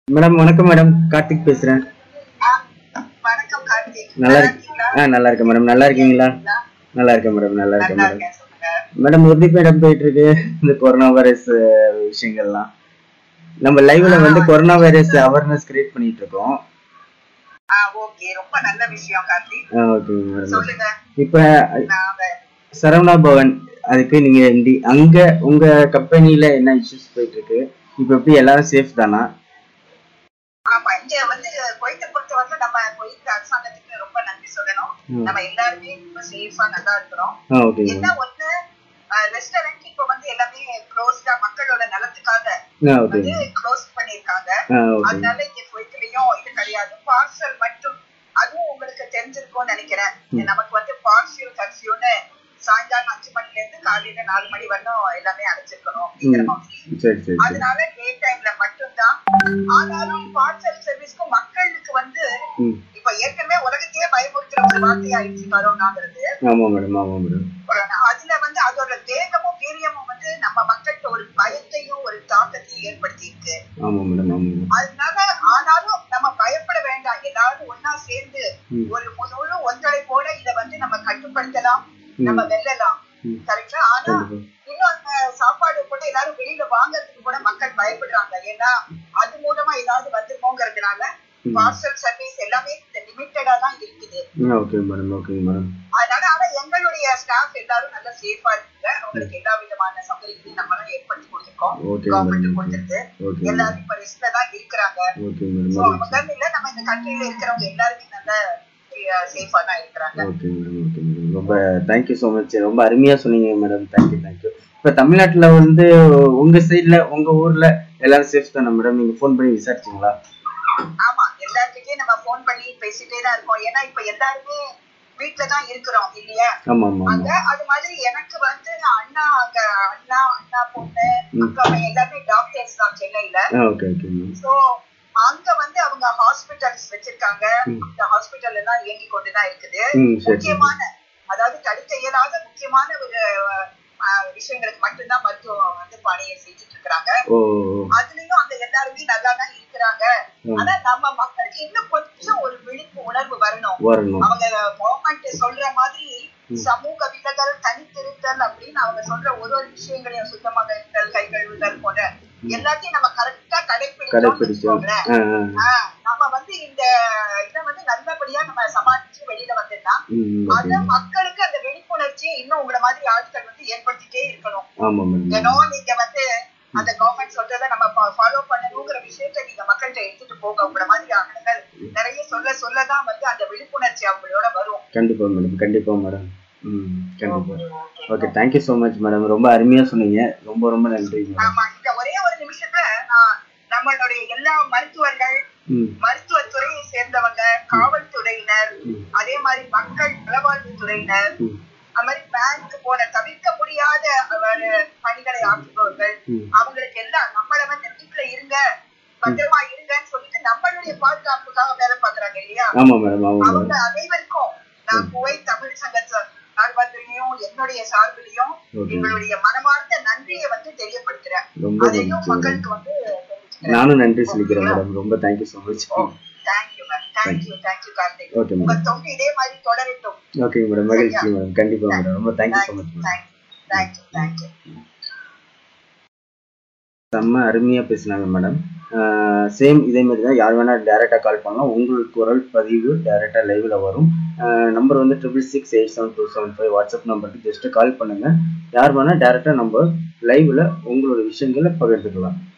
Madam வணக்கம் madam Karthik பேசுறேன் ஆ, வணக்கம் கார்த்திக் நல்லா இருக்கு இருக்கீங்களா? ஆ நல்லா இருக்கேன் மேடம் நல்லா இருக்கீங்களா நல்லா இருக்கேன் மேடம் நல்லா இருக்கேன் நல்லா மேடம் இருக்கேன் சொல்லுங்க மேடம் எப்படி மேடம் போயிட்டு இருக்கு இந்த கொரோனா வைரஸ் விஷயங்கள்லாம் நம்ம லைவ்ல வந்து கொரோனா வைரஸ் அவேர்னஸ் கிரியேட் பண்ணிட்டு இருக்கோம் ஆ ஓகே ரொம்ப நல்ல விஷயம் கார்த்திக் ஓகே மேடம் சொல்லுங்க இப்போ நாம சரவணா பவன் அதுக்கு நீங்க எம்டி அங்க உங்க கம்பெனில என்ன இஷ்யூஸ் போயிட்டு இருக்கு இப்போ எப்படி எல்லாரும் சேஃப் தானா ஆமா இங்க வந்து குவைத்தை பொறுத்தவரை நம்ம குவைத் அரசாங்கத்துக்கு ரொம்ப நன்றி சொல்லணும் ம். நம்ம எல்லாருமே ரொம்ப சேஃபா நல்லா இருக்கிறோம் ஆ ஓகே என்ன மேடம் ஒண்ணு ரெஸ்டாரண்ட் இப்ப வந்து எல்லாமே க்ளோஸ்டா மக்களோட நலத்துக்காக ஆ ஓகே வந்து க்ளோஸ் பண்ணிருக்காங்க ஆ ஓகே அதனால இங்க குவைத்திலையும் இது கிடையாது பார்சல் மட்டும் அதுவும் உங்களுக்கு தெரிஞ்சிருக்கும்னு நினைக்கிறேன் நமக்கு வந்து பார்சல் கர்ஃபியூன்னு சாயங்காலம் அஞ்சு மணில இருந்து காலையில நாலு மணி வரணும் எல்லாமே அடைச்சிருக்கணும் அப்படிங்கிற மாதிரி சரி சரி சரி அதனால டே டைம்ல மட்டும்தான் ஆனாலும் பார்சல் சர்வீஸ்க்கும் மக்களுக்கு வந்து ம் இப்ப ஏற்கனவே உலகத்தையே பயமுறுத்துற ஒரு வார்த்தை ஆயிடுச்சு கரோனாங்கிறது ஆமா மேடம் ஆமா மேடம் கொரோனா. அதுல வந்து அதோட வேகமும் வீரியமும் வந்து நம்ம மக்கள்கிட்ட ஒரு பயத்தையும் ஒரு தாக்கத்தையும் ஏற்படுத்தி இருக்கு ஆமா மேடம் ஆமா மேடம் அதனால ஆனாலும் நம்ம பயப்பட வேண்டாம் எல்லாரும் ஒன்னா சேர்ந்து ம். ஒரு முழு ஒத்துழைப்போட இத வந்து நம்ம கட்டுப்படுத்தலாம் நம்ம வெல்லலாம் ம். கரெக்டா ஆனா கண்டிப்பா. இன்னும் அந்த சாப்பாடு கூட எல்லாரும் வெளியில வாங்குறதுக்கு கூட மக்கள் பயப்படுறாங்க ஏன்னா அது மூலமா ஏதாவது வந்துருமோங்கிறதுனால ம். பார்சல் சர்வீஸ் எல்லாமே லிமிட்டடா தான் இருக்குது ஓகே மேடம் ஓகே மேடம் அதனால ஆனா எங்களுடைய ஸ்டாஃப் எல்லாரும் நல்ல சேஃபா இருக்குங்க அவங்களுக்கு எல்லா விதமான சௌகரியத்தையும் நம்ம தான் ஏற்படுத்தி கொடுத்துருக்கோம் ஓகே கவர்மெண்ட் மேடம் கொடுத்துருக்கு ஓகே எல்லாரும் இப்ப ரிஸ்க்ல தான் இருக்கிறாங்க ஓகே சோ மேடம் முதல்ல நம்ம இந்த கண்ட்ரில இருக்கிறவங்க எல்லாருமே நல்ல சேஃபா தான் இருக்கிறாங்க ஓகே மேடம் ஓகே மேடம் ரொம்ப தேங்க்யூ ஸோ மச் ரொம்ப அருமையா சொன்னீங்க மேடம் தேங்க்யூ தேங்க்யூ இப்போ தமிழ்நாட்டுல வந்து உங்க சைட்ல உங்க ஊர்ல எல்லாரும் சேஃப் தானே மேடம் நீங்க ஃபோன் பண்ணி விசாரிச்சீங்களா ஆமா எல்லார்கிட்டயும் நம்ம ஃபோன் பண்ணி பேசிட்டே தான் இருக்கோம் ஏன்னா இப்ப எல்லாருமே வீட்ல தான் இருக்கிறோம் இல்லையா ஆமா ஆமா அங்க ஆமா அது மாதிரி எனக்கு வந்து நான் அண்ணா அங்க அண்ணா அண்ணா பொண்ணு அக்கா பையன் எல்லாமே டாக்டர்ஸ் தான் சென்னையில ஆ ஓகே ஓகே மேம் சோ அங்க வந்து அவங்க ஹாஸ்பிட்டல்ஸ் வச்சிருக்காங்க ம். இந்த ஹாஸ்பிட்டல் எல்லாம் இயங்கி கொண்டுதான் இருக்குது ம் சரி சரி முக்கியமான அதாவது தடுக்க இயலாத முக்கியமான ஒரு அஹ், விஷயங்களுக்கு மட்டும்தான் மருத்துவம் வந்து பணியை செஞ்சுட்டு இருக்கிறாங்க ஓ அதுலயும் அந்த எல்லாருமே நல்லா தான் இருக்கிறாங்க ம். ஆனா நம்ம மக்களுக்கு இன்னும் கொஞ்சம் ஒரு விழிப்பு உணர்வு வரணும் வரணும் அவங்க கவர்மெண்ட் சொல்ற மாதிரி ம். சமூக விலகல் தனித்திருத்தல் அப்படின்னு அவங்க சொல்ற ஒரு ஒரு விஷயங்களையும் சுத்தமாக இருத்தல் கை கழுவுதல் போல எல்லாத்தையும் நம்ம கரெக்டா கடைபிடிச்சோம்னு கடைப்பிடிச்சோம் வச்சுக்கோங்களேன். ஆ ஆ ஆஹ் நம்ம வந்து இந்த இதை வந்து நல்லபடியா நம்ம சமாளிச்சு வெளியில வந்துட்டா ம் அது ஓகே மக்களுக்கு அந்த விழிப்புணர்ச்சியை இன்னும் உங்களை மாதிரி ஆட்கள் வந்து ஏற்படுத்திட்டே இருக்கணும் ஆமா மேடம் ஏன்னோ நீங்க வந்து அந்த கவர்மெண்ட் சொல்றதை நம்ம ஃபாலோ பண்ணணுங்கிற விஷயத்தை நீங்க மக்கள்கிட்ட எடுத்துட்டு போக உங்கள மாதிரி ஆளுங்கள் நிறைய சொல்ல சொல்லதான் வந்து அந்த விழிப்புணர்ச்சி அவங்களோட வரும் கண்டிப்பா மேடம் கண்டிப்பா மேடம் ம் கண்டிப்பா okay thank you so much madam ரொம்ப அருமையா சொன்னீங்க ரொம்ப ரொம்ப நன்றி மேடம் ஆமா இந்த ஒரே ஒரு நிமிஷத்துல நான் நம்மளுடைய எல்லா மருத்துவர்கள் ம் மருத்துவத்துறையை சேர்ந்தவங்க காவல்துறையினர் ம். அதே மாதிரி மக்கள் நலவாழ்வு துறையினர் ம் அது மாதிரி பேங்க் போன தவிர்க்க முடியாத அவர் பணிகளை ஆற்றுபவர்கள் ம் அவங்களுக்கு எல்லாம் நம்மள வந்து வீட்டுல இருங்க பத்திரமா இருங்கன்னு சொல்லிட்டு நம்மளுடைய பாதுகாப்புக்காக வேலை பாக்குறாங்க இல்லையா ஆமா மேடம் ஆமா மேடம் அவங்க அனைவருக்கும் நான் குவைத் தமிழ் சங்கத்து சார்பிலையும் என்னுடைய சார்பிலையும் Okay. எங்களுடைய மனமார்ந்த நன்றியை வந்து தெரியப்படுத்துறேன் ரொம்ப அதையும் நன்றி மேடம் மக்களுக்கு வந்து தெரிவிச்சுக்கிறேன் நானும் நன்றி சொல்லிக்கிறேன் மேடம் ரொம்ப thank you so much thank you ma'am thank you thank you Karthik okay உங்க மேடம் தொண்டு இதே மாதிரி தொடரட்டும் ஓகே மேடம் மகிழ்ச்சி மேடம் கண்டிப்பா மேடம் ரொம்ப thank you so much madam thank you thank you செம்ம அருமையா பேசினாங்க மேடம் சேம் இதே மாதிரி தான் யார் வேணா டேரெக்டாக கால் பண்ணலாம் உங்களுக்கு குரல் பதிவு டேரெக்டாக லைவ்ல வரும் நம்பர் வந்து triple six eight seven two seven five WhatsApp நம்பருக்கு ஜஸ்ட் கால் பண்ணுங்க யார் வேணா டேரெக்டாக நம்ம லைவ்ல உங்களோட விஷயங்களை பகிர்ந்துக்கலாம்